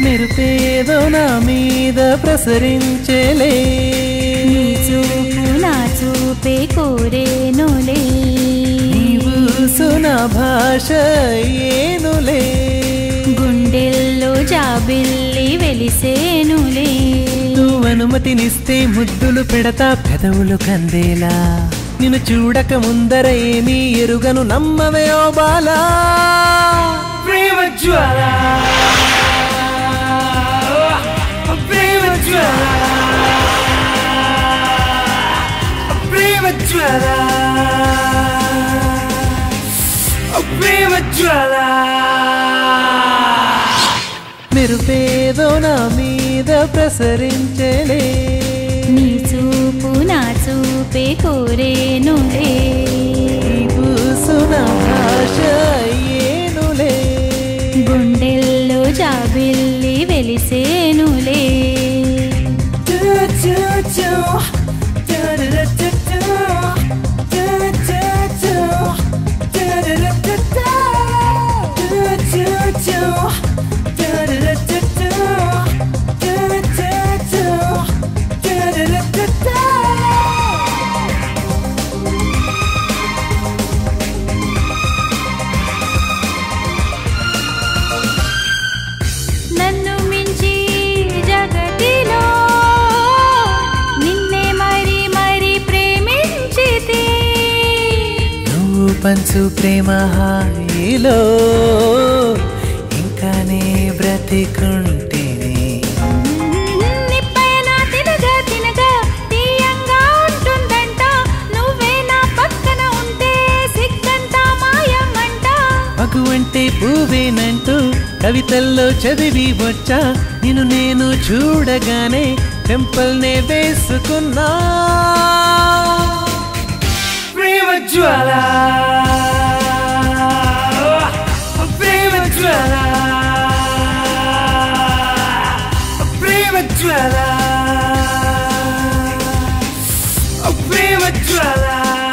మెరుపేదో నా మీద ప్రసరించేలే నీ చూపు నా చూపే కోరేనులే నీవు సునా భాష ఏనులే గుండెల్లో జాబిల్లి వెలిసేనులే నువ్వు అనుమతినిస్తే ముద్దులు పెడతా పెదవులు కందేలా నిన్ను చూడక ముందర ఏమీ ఎరుగను నమ్మవే ఓ బాలా ప్రేమ జ్వాల ప్రేమ జ్వాల ప్రేమ జ్వాల ప్రేమ జ్వాల మెరుపేదో నా మీద ప్రసరించలే నీ చూపు నా చూపే కోరేనులే పూసున భాష ఏనులే గుండెల్లో జాబిల్లి వెలిసేనులే నన్ను మించి జగతిలో నిన్నే మరి మరి ప్రేమించితే నువ్వు పంచు ప్రేమ హాయిలో ఇంకానే బ్రతికుంటేనే నిప్పైన తినగా తినగా తీయంగా ఉంటుందంట నువ్వే నా పక్కన ఉంటే సిగ్గంతా మాయమంట మగువంటే పువ్వేనంటూ కవితల్లో చదివి వచ్చా నిన్ను నేను చూడగానే టెంపల్నే వేసుకున్నా ప్రేమ జ్వాల ప్రేమ జ్వాల ప్రేమ జ్వాల ప్రేమ జ్వాల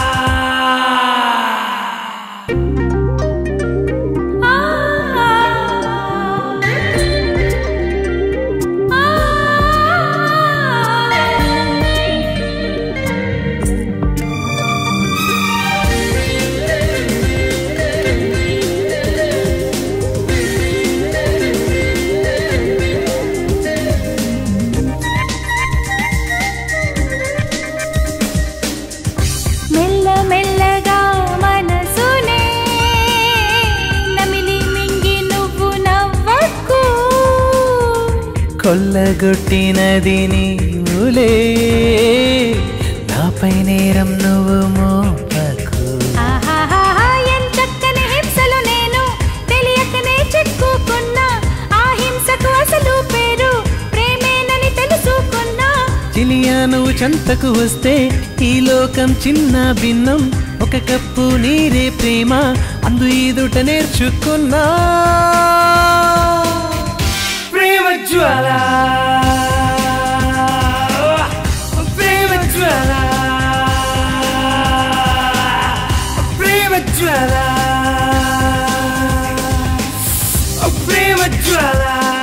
ఆ మెల్ల మెల్లగా మనసునే నమిలి మింగి నువ్వు నవ్వకు కొల్లగొట్టినది నీవులే నాపై నేరం నువ్వు మోపకు ఆహాహాహా, ఎంచక్కని హింసలు నేను తెలియకనే చిక్కుకున్నా ఆ హింసకు అసలు పేరు ప్రేమేనని తెలుసుకున్నా చిలియా నువ్వు చెంతకు వస్తే ఈ లోకం చిన్న భిన్నం ఒక కప్పు నీరే ప్రేమ అందు ఈదుట నేర్చుకున్నా ప్రేమ జ్వాల ప్రేమ జ్వాల ప్రేమ జ్వాల ప్రేమ జ్వాల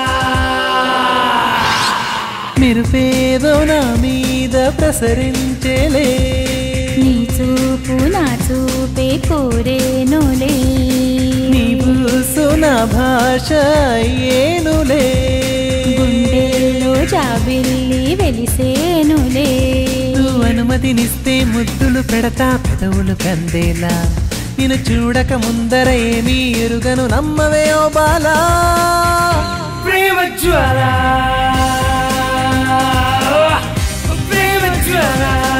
మెరుపేదో నా మీద ప్రసరించేలే నీ చూపు నా చూపే కోరేనులే నీవు సున భాష ఏనులే గుండెల్లో జాబిల్లి వెలిసేనులే నువ్వు అనుమతినిస్తే ముద్దులు పెడతా పెదవులు కందేలా నిన్ను చూడక ముందర ఏమీ ఎరుగను నమ్మవే ఓ బాలా ప్రేమ జ్వాల ప్రేమ జ్వాల